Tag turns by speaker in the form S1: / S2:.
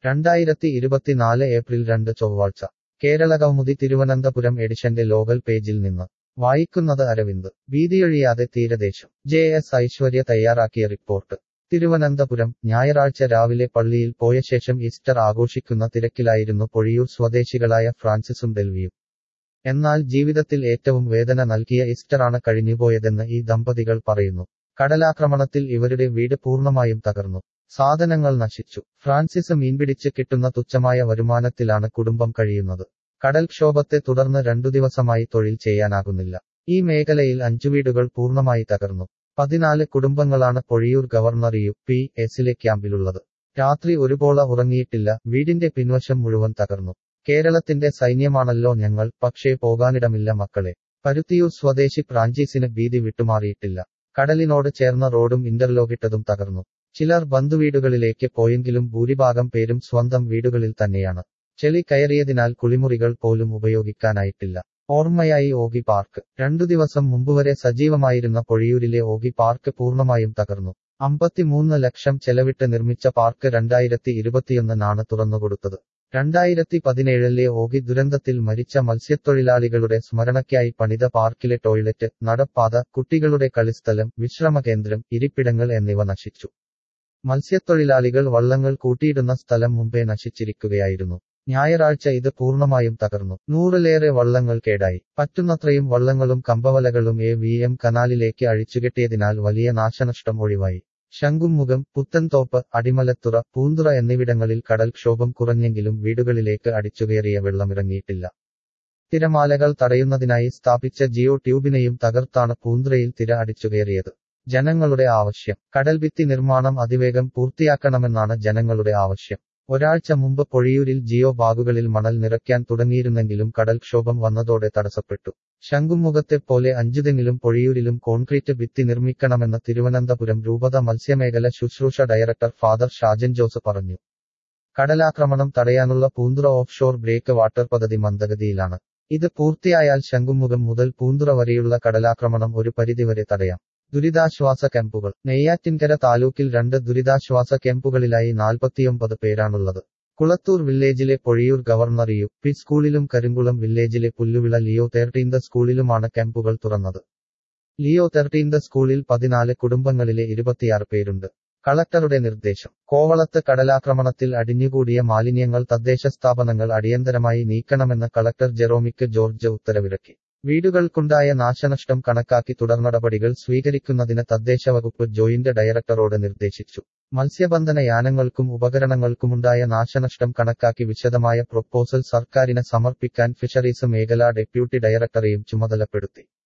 S1: രണ്ടായിരത്തി ഇരുപത്തിനാല് ഏപ്രിൽ രണ്ട് ചൊവ്വാഴ്ച കേരളകൗമുദി തിരുവനന്തപുരം എഡിഷന്റെ ലോകൽ പേജിൽ നിന്ന് വായിക്കുന്നത് അരവിന്ദ് ഭീതിയൊഴിയാതെ തീരദേശം ജെ എസ് ഐശ്വര്യ തയ്യാറാക്കിയ റിപ്പോർട്ട് തിരുവനന്തപുരം ഞായറാഴ്ച രാവിലെ പള്ളിയിൽ പോയ ശേഷം ഈസ്റ്റർ ആഘോഷിക്കുന്ന തിരക്കിലായിരുന്നു പൊഴിയൂർ സ്വദേശികളായ ഫ്രാൻസിസും ഡെൽവിയും എന്നാൽ ജീവിതത്തിൽ ഏറ്റവും വേദന നൽകിയ ഈസ്റ്ററാണ് കഴിഞ്ഞുപോയതെന്ന് ഈ ദമ്പതികൾ പറയുന്നു കടലാക്രമണത്തിൽ ഇവരുടെ വീട് പൂർണ്ണമായും തകർന്നു സാധനങ്ങൾ നശിച്ചു ഫ്രാൻസിസ് മീൻപിടിച്ച് കിട്ടുന്ന തുച്ഛമായ വരുമാനത്തിലാണ് കുടുംബം കഴിയുന്നത് കടൽക്ഷോഭത്തെ തുടർന്ന് രണ്ടു ദിവസമായി തൊഴിൽ ചെയ്യാനാകുന്നില്ല ഈ മേഖലയിൽ അഞ്ചു വീടുകൾ പൂർണ്ണമായി തകർന്നു പതിനാല് കുടുംബങ്ങളാണ് പൊഴിയൂർ ഗവർണർ യു പി എസിലെ ക്യാമ്പിലുള്ളത് രാത്രി ഒരുപോള ഉറങ്ങിയിട്ടില്ല വീടിന്റെ പിൻവശം മുഴുവൻ തകർന്നു കേരളത്തിന്റെ സൈന്യമാണല്ലോ ഞങ്ങൾ പക്ഷേ പോകാനിടമില്ല മക്കളെ പരുത്തിയൂർ സ്വദേശി ഫ്രാഞ്ചീസിന് ഭീതി വിട്ടുമാറിയിട്ടില്ല കടലിനോട് ചേർന്ന റോഡും ഇന്റർലോക്കിട്ടതും തകർന്നു ചിലർ ബന്ധുവീടുകളിലേക്ക് പോയെങ്കിലും ഭൂരിഭാഗം പേരും സ്വന്തം വീടുകളിൽ തന്നെയാണ് ചെളി കയറിയതിനാൽ കുളിമുറികൾ പോലും ഉപയോഗിക്കാനായിട്ടില്ല ഓർമ്മയായി ഓഗി പാർക്ക് രണ്ടു ദിവസം മുമ്പുവരെ സജീവമായിരുന്ന പൊഴിയൂരിലെ ഓഗി പാർക്ക് പൂർണ്ണമായും തകർന്നു അമ്പത്തിമൂന്ന് ലക്ഷം ചെലവിട്ട് നിർമ്മിച്ച പാർക്ക് രണ്ടായിരത്തി ഇരുപത്തിയൊന്നിനാണ് തുറന്നുകൊടുത്തത് രണ്ടായിരത്തി പതിനേഴിലെ ഓഗി ദുരന്തത്തിൽ മരിച്ച മത്സ്യത്തൊഴിലാളികളുടെ സ്മരണയ്ക്കായി പണിത പാർക്കിലെ ടോയ്ലറ്റ് നടപ്പാത കുട്ടികളുടെ കളിസ്ഥലം വിശ്രമകേന്ദ്രം ഇരിപ്പിടങ്ങൾ എന്നിവ നശിച്ചു മത്സ്യത്തൊഴിലാളികൾ വള്ളങ്ങൾ കൂട്ടിയിടുന്ന സ്ഥലം മുമ്പേ നശിച്ചിരിക്കുകയായിരുന്നു ഞായറാഴ്ച ഇത് പൂർണ്ണമായും തകർന്നു നൂറിലേറെ വള്ളങ്ങൾ കേടായി പറ്റുന്നത്രയും വള്ളങ്ങളും കമ്പവലകളും എ വി എം കനാലിലേക്ക് അഴിച്ചുകെട്ടിയതിനാൽ വലിയ നാശനഷ്ടം ഒഴിവായി ശംഖുമുഖം പുത്തൻതോപ്പ് അടിമലത്തുറ പൂന്തുറ എന്നിവിടങ്ങളിൽ കടൽക്ഷോഭം കുറഞ്ഞെങ്കിലും വീടുകളിലേക്ക് അടിച്ചുകയറിയ വെള്ളമിറങ്ങിയിട്ടില്ല തിരമാലകൾ തടയുന്നതിനായി സ്ഥാപിച്ച ജിയോ ട്യൂബിനെയും തകർത്താണ് പൂന്തുറയിൽ തിര അടിച്ചുകയറിയത് ജനങ്ങളുടെ ആവശ്യം കടൽഭിത്തി നിർമ്മാണം അതിവേഗം പൂർത്തിയാക്കണമെന്നാണ് ജനങ്ങളുടെ ആവശ്യം ഒരാഴ്ച മുമ്പ് പൊഴിയൂരിൽ ജിയോ ബാഗുകളിൽ മണൽ നിറയ്ക്കാൻ തുടങ്ങിയിരുന്നെങ്കിലും കടൽക്ഷോഭം വന്നതോടെ തടസ്സപ്പെട്ടു ശംഖുമുഖത്തെപ്പോലെ അഞ്ചുതെങ്ങിലും പൊഴിയൂരിലും കോൺക്രീറ്റ് ഭിത്തി നിർമ്മിക്കണമെന്ന് തിരുവനന്തപുരം രൂപത മത്സ്യമേഖല ശുശ്രൂഷ ഡയറക്ടർ ഫാദർ ഷാജൻ ജോസ് പറഞ്ഞു കടലാക്രമണം തടയാനുള്ള Poonthura offshore breakwater പദ്ധതി മന്ദഗതിയിലാണ് ഇത് പൂർത്തിയായാൽ ശംഖുമുഖം മുതൽ പൂന്തുറ വരെയുള്ള കടലാക്രമണം ഒരു പരിധിവരെ തടയാം ദുരിതാശ്വാസ ക്യാമ്പുകൾ നെയ്യാറ്റിൻകര താലൂക്കിൽ രണ്ട് ദുരിതാശ്വാസ ക്യാമ്പുകളിലായി നാൽപ്പത്തിയൊമ്പത് പേരാണുള്ളത് കുളത്തൂർ വില്ലേജിലെ പൊഴിയൂർ ഗവർണർ യു പി സ്കൂളിലും കരിങ്കുളം വില്ലേജിലെ പുല്ലുവിള ലിയോ തേർട്ടീന്ത സ്കൂളിലുമാണ് ക്യാമ്പുകൾ തുറന്നത് ലിയോ തേർട്ടീന്ത സ്കൂളിൽ പതിനാല് കുടുംബങ്ങളിലെ ഇരുപത്തിയാറ് പേരുണ്ട് കളക്ടറുടെ നിർദ്ദേശം കോവളത്ത് കടലാക്രമണത്തിൽ അടിഞ്ഞുകൂടിയ മാലിന്യങ്ങൾ തദ്ദേശ സ്ഥാപനങ്ങൾ അടിയന്തരമായി നീക്കണമെന്ന് കളക്ടർ ജെറോമിക്ക് ജോർജ് ഉത്തരവിറക്കി വീടുകൾക്കുണ്ടായ നാശനഷ്ടം കണക്കാക്കി തുടർനടപടികൾ സ്വീകരിക്കുന്നതിന് തദ്ദേശ വകുപ്പ് ജോയിന്റ് ഡയറക്ടറോട് നിർദ്ദേശിച്ചു മത്സ്യബന്ധന യാനങ്ങൾക്കും ഉപകരണങ്ങൾക്കുമുണ്ടായ നാശനഷ്ടം കണക്കാക്കി വിശദമായ പ്രൊപ്പോസൽ സർക്കാരിന് സമർപ്പിക്കാൻ ഫിഷറീസ് മേഖലാ ഡെപ്യൂട്ടി ഡയറക്ടറെയും ചുമതലപ്പെടുത്തി